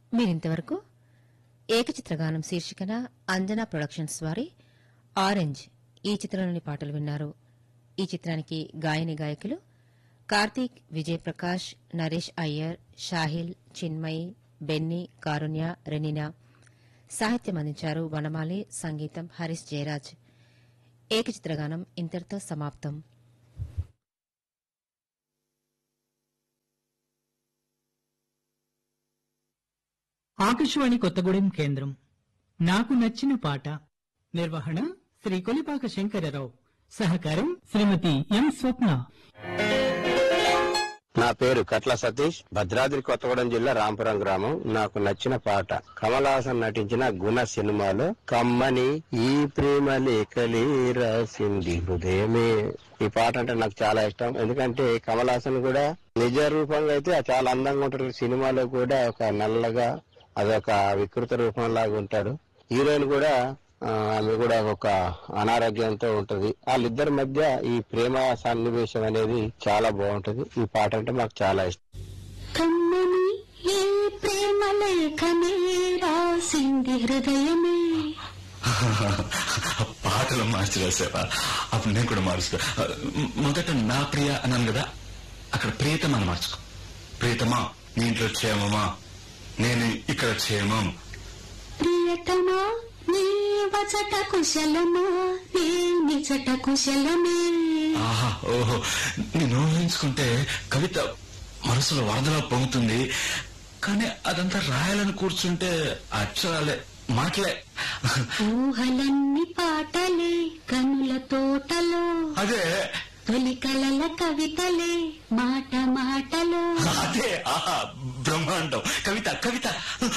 మీరింతవరకు ఏకచిత్రగానం శీర్షికన అంజనా ప్రొడక్షన్స్ వారి ఆరెంజ్ ఈ చిత్రంలోని పాటలు విన్నారు ఈ చిత్రానికి గాయని గాయకులు కార్తీక్ విజయ్ ప్రకాష్ నరేష్ అయ్యర్ షాహిల్ చిన్మయి బెన్నీ కారుణ్య రెనినా సాహిత్యం అందించారు వనమాలి సంగీతం హరీష్ జయరాజ్ ఏకచిత్రగానం ఇంతటితో సమాప్తం ఆకాశవాణి కొత్తగూడెం కేంద్రం నాకు నచ్చిన పాట నిర్వహణ శ్రీ కొలిపాక శంకరరావు సహకారం శ్రీమతి ఎం స్వప్న నా పేరు కట్ల సతీష్ భద్రాద్రి కొత్తగూడెం జిల్లా రాంపురం గ్రామం నాకు నచ్చిన పాట కమల్ హాసన్ నటించిన గుణ సినిమాలో కమ్మని ఈ ప్రేమ లేఖలే రాసింది హృదయమే ఈ పాట అంటే నాకు చాలా ఇష్టం ఎందుకంటే కమల్ హాసన్ కూడా నిజ రూపంగా అయితే చాలా అందంగా ఉంటాడు సినిమాలో కూడా ఒక నల్లగా అదొక వికృత రూపంలాగా ఉంటాడు హీరోయిన్ కూడా ఆ, ఆమె కూడా ఒక అనారోగ్యంతో ఉంటది వాళ్ళిద్దరి మధ్య ఈ ప్రేమ సన్నివేశం అనేది చాలా బాగుంటది ఈ పాట అంటే మాకు చాలా ఇష్టం కమ్మని ఏ ప్రేమ లేఖనే రాసింది హృదయమే పాటలు మార్చి రాసావా అప్పుడు నేను కూడా మార్చుకో మొదట నా ప్రియ అన్నాను కదా అక్కడ ప్రియతమా అని మార్చుకో ప్రియతమా నీ ఇంట్లో క్షేమమా నేను ఇక్కడ క్షేమం ప్రియతమా నీ వచట కుశలమా నీ నిజట కుశలమే ఆహా ఓహో నేను ఊహించుకుంటే కవిత మనసులో వరదలా పొంగుతుంది కానీ అదంతా రాయాలని కూర్చుంటే అక్షరాలే మాటలే ఊహలన్నీ పాటలే కనుల తోటలో అదే తొలి కలల కవితలే మాట మాటలో అదే ఆహా బ్రహ్మాండం కవిత కవిత